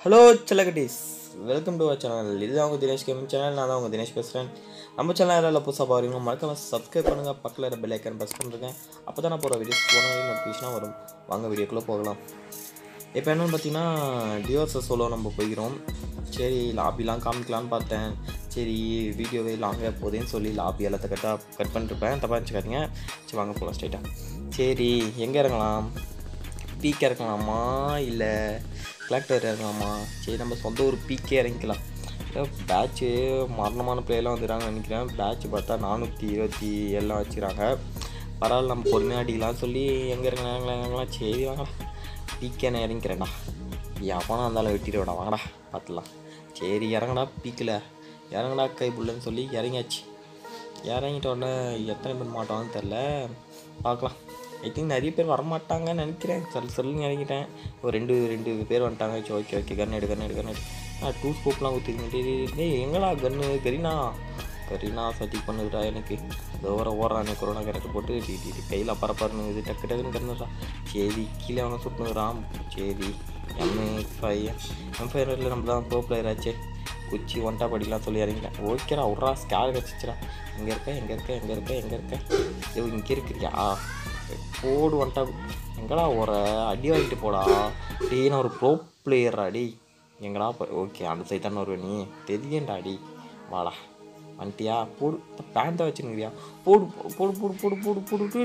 Hello செல்லகட்டீஸ் welcome to our channel இதுதான் உங்கள் தினேஷ் கேமிங் சேனல் நான் தான் உங்கள் தினேஷ் பேசுகிறேன் நம்ம சேனல் யாராவது புதுசாக பாருங்க மறக்காம சப்ஸ்கிரைப் பண்ணுங்கள் பக்கத்தில் இருக்க பெல் ஐக்கன் ப்ரெஸ் பண்ணிருக்கேன் அப்போ தான் நான் போகிற வீடியோஸ் போன நோட்டிஃபிகேஷனாக வரும் வாங்க வீடியோக்குள்ளே போகலாம் இப்போ என்னென்னு பார்த்தீங்கன்னா டிவோர்ஸை சொல்ல நம்ம போய்க்கிறோம் சரி லாபிலாம் காமிக்கலான்னு பார்த்தேன் சரி வீடியோவே லாங்காக போதேன்னு சொல்லி லாபி எல்லாத்த கட்டாக கட் பண்ணிருப்பேன் தப்பாக வச்சுக்காதீங்க சரி வாங்க போகலாம் ஸ்ட்ரைட்டாக சரி எங்கே இறங்கலாம் பீக் இறக்கலாமா இல்லை கலெக்டர் இறங்கலாமா சரி நம்ம சொந்த ஒரு பீக்கே இறங்கிக்கலாம் பேட்ச்சு மரணமான பிளேயர்லாம் வந்துடுறாங்கன்னு நினைக்கிறேன் பேட்ச் பார்த்தா நானூற்றி இருபத்தி எல்லாம் வச்சுக்கிறாங்க பரவாயில்ல நம்ம பொறுமையாக அடிக்கலாம் சொல்லி எங்கே இறங்கலாம் இறங்கலாம் இறங்கலாம் சரி வாங்கடா பீக்கே நான் இறங்கிக்கிறேன்டா எவனா இருந்தாலும் வெட்டிடுவேடா வாங்கடா பார்த்துலாம் சரி இறங்கடா பீக்கில் இறங்கடா கை புள்ளன்னு சொல்லி இறங்கியாச்சு இறங்கிட்ட உடனே எத்தனை பேர் மாட்டாங்கன்னு தெரில பார்க்கலாம் ஐ திங்க் நிறைய பேர் வரமாட்டாங்கன்னு நினைக்கிறேன் சொல்லு சொல்லுங்க இறங்கிட்டேன் ஒரு ரெண்டு ரெண்டு பேர் வந்துட்டாங்க சரி ஓகே ஓகே கன் எடு கன் எடு கன் எடு ஆ டூ ஸ்கோப்லாம் ஊற்றிருங்க டேய் எங்கடா கன்னு கரீனா கரீனா சத்தி பண்ணுதுடா எனக்கு ஓர ஓடுறானே கொரோனா கரெக்ட் போட்டு டி டி கையில் பரப்பறனு இது டக்கு டக்குன்னு கண்ணுடா சரி கீழே அவனை சுட்டுனுறான் சரி எம்ஏ ஃபைவ் எம் ஃபைவ்ல நம்ம தான் ப்ரோ பிளேயர் ஆச்சே குச்சி ஒன்ட்டா படிக்கலாம் சொல்லி இறங்கிட்டேன் ஓகேடா விட்றா ஸ்கேர் கிடச்சிச்சிடா எங்கே இருக்க எங்கே இருக்க எங்கே இருக்க எங்கே இருக்க ஐயோ இங்கே இருக்கிறியா போடு ஒன்ட்டா எங்கடா ஒரு அடி வாங்கிட்டு போடா டேய் நான் ஒரு ப்ரோ பிளேயர்ரா டேய் எங்கடா ஓகே அந்த சைட் தானே வருவே நீ தெரியண்டா டி வாடா வந்துட்டியா போடு பேண்டை வச்சுருக்கிறியா போடு போடு போடு போடு போடு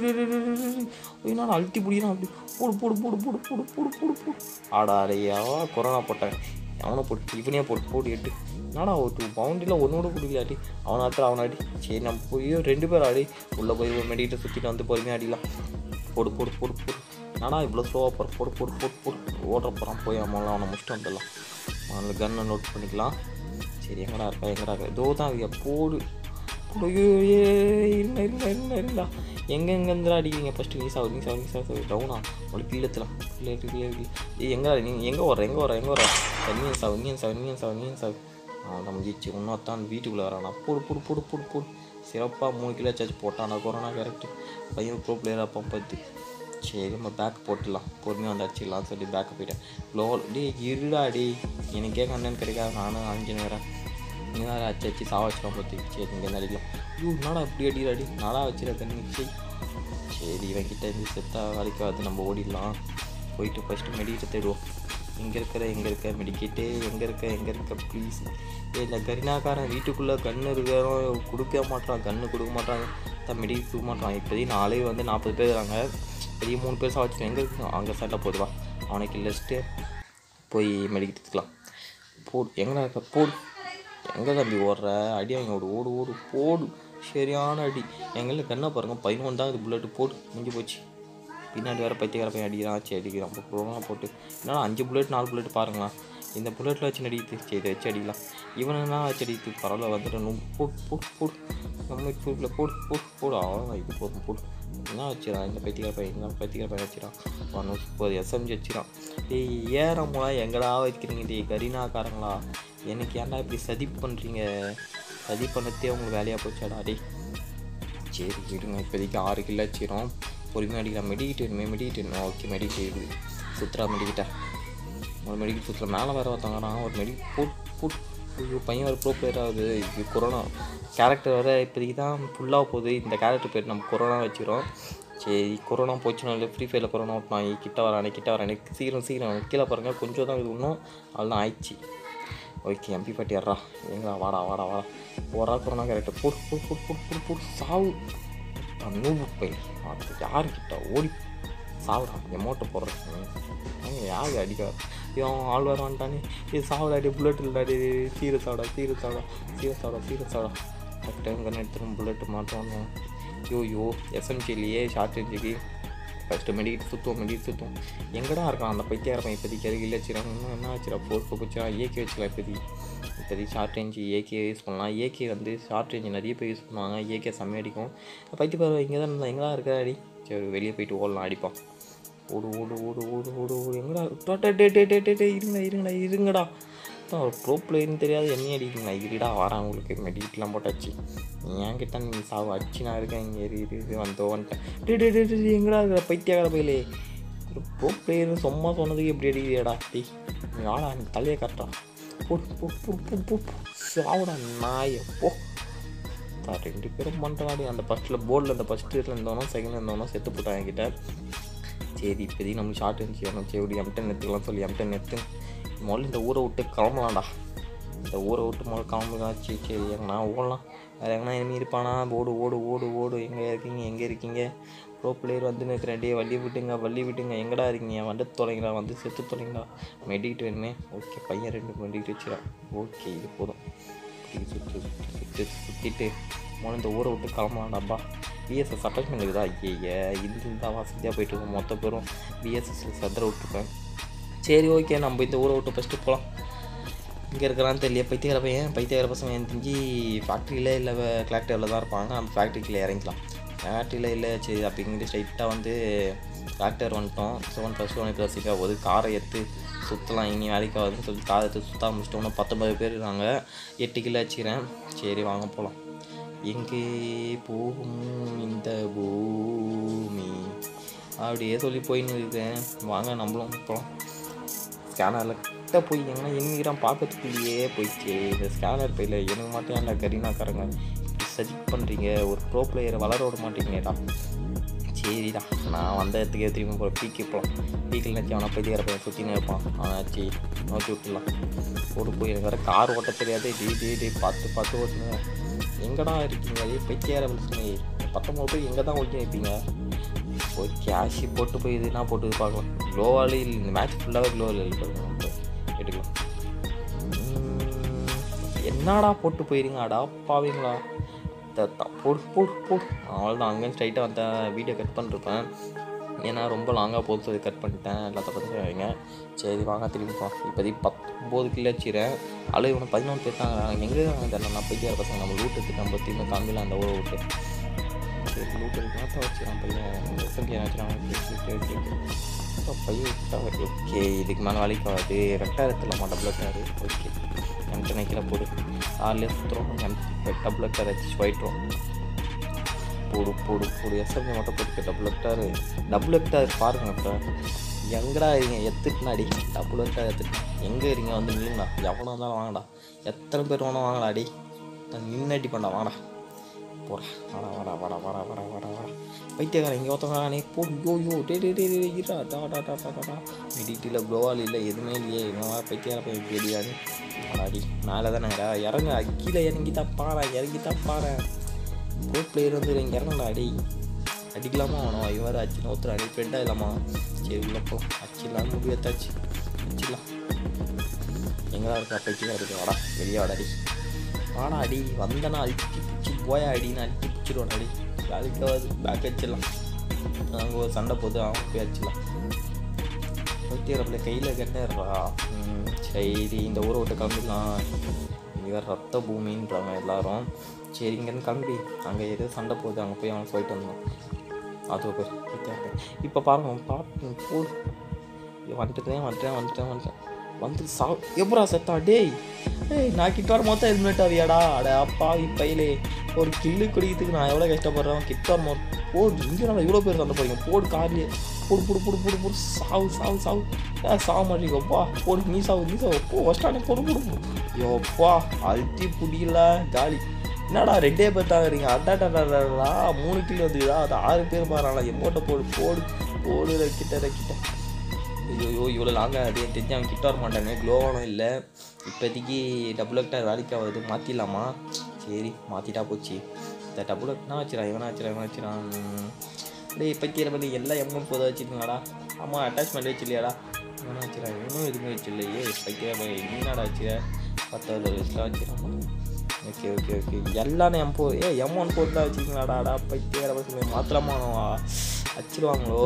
போடு ஐயோ நான் அழுத்தி பிடிக்கிறான் அப்படி போடு போடு போடு போடு போடு போடு போடு போடு ஆடா அடையா கொரோனா போட்டேன் அவனை போட்டு இவனே போட்டு போட்டு எட்டு என்னடா ஒரு பவுண்டரியில் ஒன்று கூட கொடுக்கலாட்டி அவனை ஆத்திர அவனை அடி சரி நம்ம போய் ரெண்டு பேர் ஆடி உள்ளே போய் ஒரு மெடிக்கிட்ட சுற்றிட்டு வந்து பொறுமையாக அடிக்கலாம் போடு போடு போடு போடு நானா இவ்வளோ ஸ்லோவாக போகிற போடு போடு போடு போடு ஓடுற போகிறான் போய் அவன் அவனை முடிச்சுட்டு வந்துடலாம் அவனை கன்னை நோட் பண்ணிக்கலாம் சரி எங்கடா இருக்கா எங்கடா இருக்கா இதோ தான் அவங்க போடு போடு இருங்க இருங்க இருங்க இருந்தா எங்கே எங்கேருந்து அடிக்கிறீங்க ஃபஸ்ட்டு நீ சாவு நீ சாவு நீ சாவு டவுனா உங்களுக்கு கீழத்துலாம் கீழே இருக்கு கீழே இருக்கு ஏய் எங்கே நீ எங்கே வர எங்கே வர எங்கே வர நீ சாவு நீ சாவு நீ சாவு நீ சாவு அவன் நம்ம ஜிச்சு இன்னொருத்தான் வீட்டுக்குள்ளே வரானா போடு போடு போடு போடு போடு சிறப்பாக மூணு கிலோ சார்ஜ் போட்டானா கொரோனா கரெக்டு பையன் ப்ரோ பிளேயராக பம்பத்து சரி நம்ம பேக் போட்டுடலாம் பொறுமையாக வந்து அடிச்சிடலாம் சொல்லி பேக்கு போயிட்டேன் க்ளோ டே இருடா டே எனக்கே கண்ணன் கிடைக்காது நானும் அஞ்சு நேரம் நீ வேறு அச்சு அச்சு சாவ வச்சிடும் பார்த்து சரி இங்கே அடிக்கலாம் ஐயோ நாடா அப்படி அடிடா அடி நாடா வச்சிட தண்ணி சரி சரி இவன் கிட்ட இருந்து செத்தா வேலைக்கு அது நம்ம ஓடிடலாம் போயிட்டு ஃபஸ்ட்டு மெடிக்கிட்ட தேடுவோம் எங்கே இருக்கிற எங்கே இருக்க மெடிக்கிட்டு எங்கே இருக்க எங்கே இருக்க ப்ளீஸ் ஏ இந்த கரினாக்காரன் வீட்டுக்குள்ளே கன்று இருக்கிறோம் கொடுக்க மாட்டான் கன்று கொடுக்க மாட்டாங்க தான் மெடிக்கல் கொடுக்க மாட்டான் இப்போதைக்கு நாளே வந்து நாற்பது பேர் இருக்காங்க பெரிய மூணு பேர் சாவச்சு எங்கே இருக்கு அங்கே சண்டை போதுவா அவனுக்கு இல்லைச்சிட்டு போய் மெடிக்கல் எடுத்துக்கலாம் போடு எங்கடா இருக்க போடு எங்கே தம்பி ஓடுற அடி அவங்க ஓடு ஓடு ஓடு போடு சரியான அடி எங்களில் கண்ணை பாருங்கள் பதினொன்று தான் இது புல்லட்டு போடு முடிஞ்சு போச்சு பின்னாடி வேறு பைத்தியக்கார பையன் அடிக்கிறான் ஆச்சு அடிக்கிறான் அப்போ ப்ரோலாம் போட்டு என்னடா அஞ்சு புல்லட் நாலு புல்லட் பாருங்களா இந்த புல்லட்டில் வச்சு நடிக்குது சரி இதை வச்சு அடிக்கலாம் இவனா வச்சு அடிக்குது பரவாயில்ல வந்துட்டு நு போடு போடு போடு நம்ம ஃபுட்டில் போடு போடு போடு அவ்வளோ இது போதும் போடு என்ன வச்சுறான் இந்த பைத்தியக்கார பையன் என்ன பைத்தியக்கார பையன் வச்சுறான் ஒன்று முப்பது எஸ்எம்ஜி வச்சுறான் டேய் ஏறமுலா எங்கடா வைக்கிறீங்க டேய் கரீனாக்காரங்களா எனக்கு ஏன்டா இப்படி சதி பண்ணுறீங்க சதி பண்ணதே உங்களுக்கு வேலையாக போச்சாடா டேய் சரி விடுங்க இப்போதைக்கு ஆறு கிலோ வச்சிரும் பொறுமையாக அடிக்கலாம் மெடிக்கிட்டு வேணுமே மெடிக்கிட்டு வேணும் ஓகே மெடிக்கிட்டு இருக்குது சுற்றுலா மெடிக்கிட்டா ஒரு மெடிக்கல் சுற்றுலா மேலே வேறு ஒருத்தவங்கடா ஒரு மெடிக் போட் போட் ஐயோ பையன் வேறு ப்ரோ பிளேயர் ஆகுது இது கொரோனா கேரக்டர் வேறு இப்போதைக்கு தான் ஃபுல்லாக போகுது இந்த கேரக்டர் பேர் நம்ம கொரோனா வச்சுக்கிறோம் சரி கொரோனா போச்சுன்னா இல்லை ஃப்ரீ ஃபயரில் கொரோனா ஓட்டினான் கிட்ட வரானே கிட்ட வரானே சீக்கிரம் சீக்கிரம் கீழே பாருங்கள் கொஞ்சம் தான் இது இன்னும் அதெல்லாம் ஆயிடுச்சு ஓகே எம்பி பாட்டியாரா எங்க வாடா வாடா வாடா போறா கொரோனா கேரக்டர் போடு போடு போடு போடு போடு போடு சாவு நூறு போய் அது யாருக்கிட்ட ஓடி சாவுடா எமௌண்ட்டை போடுறது அங்கே யாரு அடிக்க இவன் ஆள் வர வந்துட்டானே இது சாவுடாடி புல்லட் இல்லாடி சீரியஸ் ஆவடா சீரியஸ் ஆவடா சீரியஸ் ஆவடா சீரியஸ் ஆவடா கரெக்ட் டைம் கண்ணு எடுத்துரும் புல்லட் மாட்டோம் யோ யோ எஸ்எம்ஜிலேயே ஷார்ட் ரேஞ்சுக்கு ஃபஸ்ட்டு மெடிக்கிட்டு சுற்றுவோம் மெடிக்கிட்டு சுற்றுவோம் எங்கடா இருக்கான் அந்த பைத்தியாரப்பன் இப்போதைக்கு அருகில் வச்சுறாங்க இன்னும் என்ன வச்சுரா போஸ்ட் வச்சுரா ஏகே வச்சுக்கலாம் இப்போதைக்கு இப்போதைக்கு ஷார்ட் ரேஞ்சு ஏகே யூஸ் பண்ணலாம் ஏகே வந்து ஷார்ட் ரேஞ்சு நிறைய பேர் யூஸ் பண்ணுவாங்க ஏகே செம்ம அடிக்கும் பைத்திய பாரு இங்கே தான் இருந்தா எங்கடா இருக்கா அடி சரி வெளியே போயிட்டு ஓடலாம் அடிப்பான் ஓடு ஓடு ஓடு ஓடு ஓடு ஓடு எங்கடா டே டே டே டே டே டே இருங்கடா இருங்கடா இருங்கடா ஒரு ப்ரோ பிளேயர்னு தெரியாது என்ன அடிக்குங்களா இருடா வரேன் உங்களுக்கு மெடிக்கிட்லாம் போட்டாச்சு என்கிட்ட நீ சாவு அடிச்சு நான் இருக்கேன் இங்கே இரு இரு இது வந்தோ வந்துட்டேன் டே டே டே டே எங்கடா இருக்கிற பைத்தியக்கார பையிலே ஒரு ப்ரோ பிளேயர்னு சும்மா சொன்னதுக்கு எப்படி அடிக்கிறியாடா டேய் நீ வாடா நீ தலையை கட்டுறா போ போ போ போ போ போ. சாவுடா நாயை போ தான் ரெண்டு பேரும் பண்ணுறாடி அந்த ஃபஸ்ட்டில் போர்டில் அந்த ஃபஸ்ட் இயரில் இருந்தவனும் செகண்ட் இருந்தவனும் செத்து போட்டான் என்கிட்ட சரி இப்போதைக்கு நம்மளுக்கு ஷார்ட் இருந்துச்சு வேணும் சரி இப்படி எம்டன் எடுத்துக்கலாம் சொல்லி எம்டன் எடுத்து முதல்ல இந்த ஊரை விட்டு கிளம்பலாம்டா இந்த ஊரை விட்டு முதல்ல கிளம்பலாம் சரி சரி எங்கன்னா ஓடலாம் வேறு எங்கன்னா எனிமி இருப்பானா ஓடு ஓடு ஓடு ஓடு எங்கே இருக்கீங்க எங்கே இருக்கீங்க ப்ரோ பிளேயர் வந்து நிற்கிறேன் டே வள்ளி விட்டுங்க வள்ளி விட்டுங்க எங்கடா இருக்கீங்க வந்து தொலைங்கடா வந்து செத்து தொலைங்கடா மெடிக்கிட்டு வேணுமே ஓகே பையன் ரெண்டு மெடிக்கிட்டு வச்சுடா ஓகே இது போதும் இப்படி சுற்று சுற்று சுற்று சுற்றிட்டு முதல்ல இந்த ஊரை விட்டு கிளம்பலாம்டாப்பா பிஎஸ்எஸ் அட்டாச்மெண்ட் இருக்குதா ஐயே இது இருந்தால் வசதியாக போயிட்டு இருக்கோம் மொத்த பேரும் பிஎஸ்எஸ் சதுர விட்டுருப்பேன் சரி ஓகே நம்ம இந்த ஊரை விட்டு ஃபஸ்ட்டு போகலாம் இங்கே இருக்கிறான்னு தெரியல பைத்தியக்கார பையன் பைத்தியக்கார பசங்க எனக்கு தெரிஞ்சு ஃபேக்ட்ரியில் இல்லை கிளாக்டரில் தான் இருப்பாங்க நம்ம ஃபேக்ட்ரிக்குள்ளே இறங்கிக்கலாம் ஃபேக்ட்ரியில் இல்லை சரி அப்படிங்கிட்டு ஸ்ட்ரைட்டாக வந்து டிராக்டர் வந்துட்டோம் செவன் ப்ளஸ் ஒன் ப்ளஸ் சிக்காக போகுது காரை எடுத்து சுற்றலாம் இனி வேலைக்கு ஆகுதுன்னு சொல்லி காரை எடுத்து சுற்ற ஆரம்பிச்சிட்டோம்னா பத்தொம்பது பேர் இருக்காங்க எட்டு கிலோ வச்சுக்கிறேன் சரி வாங்க போகலாம் எங்கே போகும் இந்த பூமி அப்படியே சொல்லி போயின்னு இருக்கேன் வாங்க நம்மளும் போகலாம் ஸ்கேனரில் கிட்ட போய் எங்கன்னா எண்ணிக்கிறான் பார்க்கறதுக்குள்ளேயே போயிடுச்சு இந்த ஸ்கேனர் பையில் எனக்கு மட்டும் ஏன்டா கரீனாக்காரங்க சஜெக்ட் பண்ணுறீங்க ஒரு ப்ரோ பிளேயரை வளர விட மாட்டீங்கடா சரிடா நான் வந்த இடத்துக்கே திரும்பி போகிற பீக்கு போகலாம் பீக்கில் நினச்சி அவனை பைத்தியக்கார பையன் சுற்றினே இருப்பான் அவனாச்சு நோக்கி விட்டுலாம் போட்டு போய் எனக்கு வேறு கார் ஓட்ட தெரியாது டே டே டே பார்த்து பார்த்து ஓட்டுங்க எங்கடா இருக்கீங்க அதே பைத்தியார பிரச்சனை பத்தொம்பது போய் எங்கே தான் ஓட்டி வைப்பீங்க போய் கேஷ் போட்டு போய் இதுனா போட்டு பார்க்கலாம் க்ளோவாலே இல்லை இந்த மேட்ச் ஃபுல்லாகவே க்ளோவில் இல்லை எடுக்கலாம் உம், என்னடா போட்டு போயிருங்க அடா பாவீங்களா த- த- போடு போடு போடு அவ்வளோதான் அங்கேயும் ஸ்ட்ரைட்டாக வந்த வீடியோ கட் பண்ணிருப்பேன் ஏன்னா ரொம்ப லாங்காக போகுது சொல்லி கட் பண்ணிட்டேன் எல்லாத்த பற்றி வைங்க சரி வாங்க திரும்பி போகலாம் இப்போதைக்கு பத்தொம்போது கிலோ வச்சுக்கிறேன் அளவு இவனை பதினொன்று பேர் தான் எங்கே தெரியல நான் போய்ட்டு பசங்க நம்ம லூட் எடுத்துட்டு நம்ம திரும்ப காமிக்கலாம் அந்த ஊரை விட்டு சரி லூட் எடுக்கலாம் வச்சுக்கலாம் பையன் எஸ்எம்டி வச்சுக்கலாம் பையன் ஓகே இதுக்கு மேலே வேலைக்கு ஆகாது ரெட்டாயிரத்தில் மாட்டேன் பிளக்காரு ஓகே எம்டனை கீழே போடு ஆறுலேயே சுற்றுறோம் எம் டபுள் ஹெக்டார் வச்சு ஒயிட்டும் போடு போடு போடு எஸ்எம்ஏ மட்டும் போட்டு டபுள் ஹெக்டாரு டபுள் ஹெக்டார் பாருங்க இப்போ எங்கடா இருங்க எத்துட்டுனாடி டபுள் ஹெக்டார் எத்துட்டு எங்கே இருங்க வந்து நில்லுங்கடா எவனா இருந்தாலும் வாங்கடா எத்தனை பேர் வேணும் வாங்கடா அடி நான் நின்னடி பண்ணா வாடா போடா வாடா வாடா வாடா வாடா வாடா வாடா வாடா பைத்தியக்காரன் இங்கே ஒருத்தவங்க நீ போ யோ யோ டே டே டே டே இரா டா டா டா டா டா டா மெடிட்டியில் க்ளோவால் இல்லை எதுவுமே இல்லையே இவன் பைத்தியார போய் கேடியான்னு அடாடி மேலே தானேடா இறங்க கீழே இறங்கி தான் பாரு இறங்கி தான் பாரு ப்ரோ பிளேயர் வந்து இங்கே இறங்கடா அடி அடிக்கலாமா அவனும் இவர் அச்சு ஒருத்தர் அடி ஃப்ரெண்டாக இல்லாமா சரி உள்ள போ அச்சிடலாம் முடி எடுத்தாச்சு அச்சிடலாம் எங்கடா இருக்கா பைத்தியம் இருக்கு வாடா வெளியே வாடா அடி வாடா அடி வந்தனா அழிச்சு பிடிச்சி போயா அடின்னு அழிச்சு பிடிச்சிடுவான் அடி வேலைக்காவது பேக் வச்சிடலாம் அங்கே ஒரு சண்டை போது அவன் போய் வச்சிடலாம் பைத்தியரப்பில் கையில் கண்டா சரி இந்த ஊரை விட்டு கிளம்பிடலாம் இவர் ரத்த பூமின்றாங்க எல்லாரும் சரி இங்கேருந்து கிளம்பி அங்கே எது சண்டை போகுது அங்கே போய் அவன் போயிட்டு வந்தான் அது பேர் இப்போ பாருங்க அவன் பாட்டு போடு வந்துட்டேன் வந்துட்டேன் வந்துட்டேன் வந்துட்டேன் வந்து சா எப்படா செத்தா டேய் ஏய் நான் கிட்ட வர மொத்தம் ஹெல்மெட் ஆவியாடா அட அப்பாவி பையிலே ஒரு கில்லு குடிக்கிறதுக்கு நான் எவ்வளோ கஷ்டப்படுறேன் கிட்ட வர மொத்தம் போடு இங்கே நான் இவ்வளோ பேர் சண்டை போறீங்க போடு கார்லேயே போடு போடு போடு போடு போடு சாவு சாவு சாவு ஏன் சாவ மாட்டீங்கப்பா போடு நீ சாவு நீ சாவு போ ஃபஸ்ட்டானே போடு போடு போடு யோப்பா அழுத்தி புடியல காலி என்னடா ரெண்டே பேர் தான் இருக்கீங்க அட்டாட்டா மூணு கிலோ வந்துதா அது ஆறு பேர் பாருங்களா எம்மோட்ட போடு போடு போடு கிட்ட கிட்ட ஐயோ இவ்வளோ லாங்காக அது தெரிஞ்சு அவன் கிட்ட வர மாட்டானே க்ளோவானும் இல்லை இப்போதைக்கு டபுள் ஹெக்டார் வேலைக்கு ஆகுது மாற்றிடலாமா சரி மாற்றிட்டா போச்சு இந்த டபுள் ஹெக்ட்னா வச்சுறான் இவனா வச்சுறான் இவனா வச்சுறான் டேய் இப்போ கீழே பண்ணி எல்லாம் எம்எம் போதை வச்சுருக்கீங்களாடா ஆமாம் அட்டாச்மெண்ட் வச்சு இல்லையாடா இவனா வச்சுறான் இவனும் எதுவுமே வச்சு இல்லையே இப்போ கீழே என்னடா வச்சுக்க பத்தாவது வயசுலாம் வச்சுறான் ஓகே ஓகே ஓகே எல்லாரும் எம் போ ஏ எம் ஒன் போட்டு தான் வச்சுருக்கீங்களாடா பைத்தியார பசங்க மாத்திரமானவா வச்சிருவாங்களோ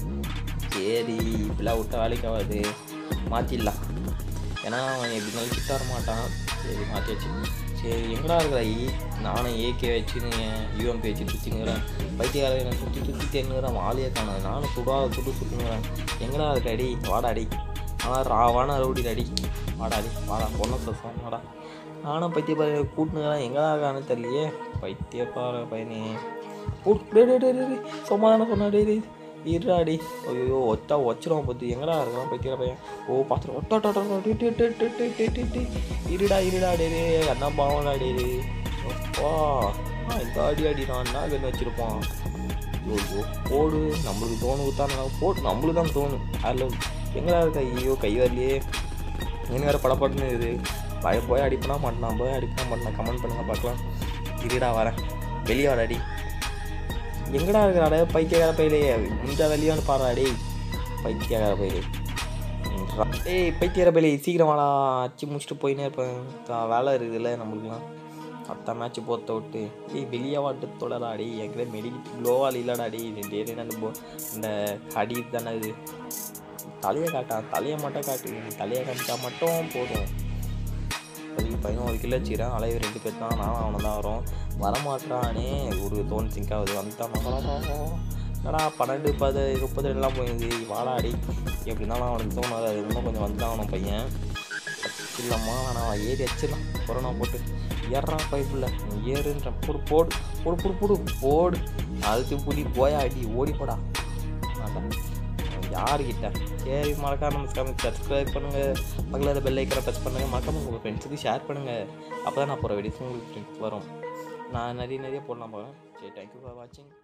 சரி இப்படிலாம் விட்டா வேலைக்கு ஆகாது மாற்றிடலாம் ஏன்னா அவன் எப்படி இருந்தாலும் கிட்ட வர மாட்டான் சரி மாற்றி வச்சு சரி எங்கடா இருக்கிற ஐ நானும் ஏகே வச்சுன்னு யூஎம்பி வச்சு சுற்றினுங்கிறேன் பைத்தியக்கார என்னை சுற்றி சுற்றி தேங்குறேன் வாலியே காணாது நானும் சுடா சுட்டு சுற்றுங்கிறேன் எங்கடா இருக்க அடி வாடா அடி ஆனால் ராவான ரவுடி அடி வாடா அடி வாடா பொண்ணை சசம் வாடா நானும் பைத்தியப்பாறை கூட்டுனுங்கிறேன் எங்கடா இருக்கான்னு தெரியலையே பைத்தியப்பாறை பையனே கூட்டு டே டே டே டே சும்மா தானே சொன்னா டே டே இருடாடி ஐயோ ஒத்தா வச்சிருவான் பார்த்து எங்கடா இருக்கலாம் பைத்தியர பையன் ஓ பார்த்துட்டு ஒட்டா டோட்டா டி டி டி டி டி டி டி டி இருடா இருடா டே டே அண்ணா பாவம்டா டே டே அப்பா ஆ, இந்த அடி அடி நான் என்ன கண்ணு வச்சிருப்பான் ஐயோ போடு நம்மளுக்கு தோணு தான் போடு நம்மளுக்கு தான் தோணும் அதில் எங்கடா இருக்க ஐயோ கை வரலையே எனக்கு வேறு படப்படன்னு இது பய போய் அடிப்பனா மாட்டேன் போய் அடிப்பனா மாட்டேன் கமெண்ட் பண்ணுங்க பார்க்கலாம் இருடா வரேன் வெளியே வாடாடி எங்கடா இருக்கிறாடே பைத்தியக்கார பையிலே இந்த வெளியான்னு பாடுறா டேய் பைத்தியக்கார பையிலே ஏய் பைத்தியக்கார பையிலே சீக்கிரம் வாடா அச்சு முடிச்சுட்டு போயினே இருப்பேன் த- வேலை இருக்குதுல்ல நம்மளுக்குலாம் அத்தான் மேட்ச் போத்த விட்டு ஏய் வெளியே வாட்டு தொடடா டேய் என்கிட்ட மெடிக்கிட் க்ளோவால் இல்லைடா டேய் இது டேய் அந்த போ இந்த அடி தானே இது தலையை காட்டா தலையை மட்டும் காட்டு நீ தலையை காமிச்சா மட்டும் போதும் அதுக்கு பையனும் ஒரு கிலோ வச்சுக்கிறேன் அலைவு ரெண்டு பேர் தான் நானும் அவனை தான் வரும் வரமாட்டானே ஒரு தோன் சிங்க் ஆகுது வந்துட்டான் என்னடா பன்னெண்டு பது முப்பது ரெண்டுலாம் போயிடுது வாடா அடி எப்படி இருந்தாலும் அவனுக்கு தோணாது அது இன்னும் கொஞ்சம் வந்து அவன் பையன் இல்லைம்மா நான் ஏறி வச்சிடலாம் கொரோனா போட்டு ஏறா பைப்பில் ஏறுன்ற போடு போடு போடு போடு போடு போடு அழுத்தி பூட்டி போயா அடி ஓடி போடா அதான் யாருக்கிட்ட சரி மறக்காம நம்ம சப்ஸ்கிரைப் பண்ணுங்கள் பக்கத்தில் பெல் ஐக்கனை ப்ரெஸ் பண்ணுங்கள் மறக்காம உங்கள் ஃப்ரெண்ட்ஸுக்கு ஷேர் பண்ணுங்கள் அப்போ தான் நான் போகிற வீடியோஸ் உங்களுக்கு வரும் நான் நிறைய நிறைய போடலாம் போகிறேன் சரி தேங்க்யூ ஃபார் வாட்சிங்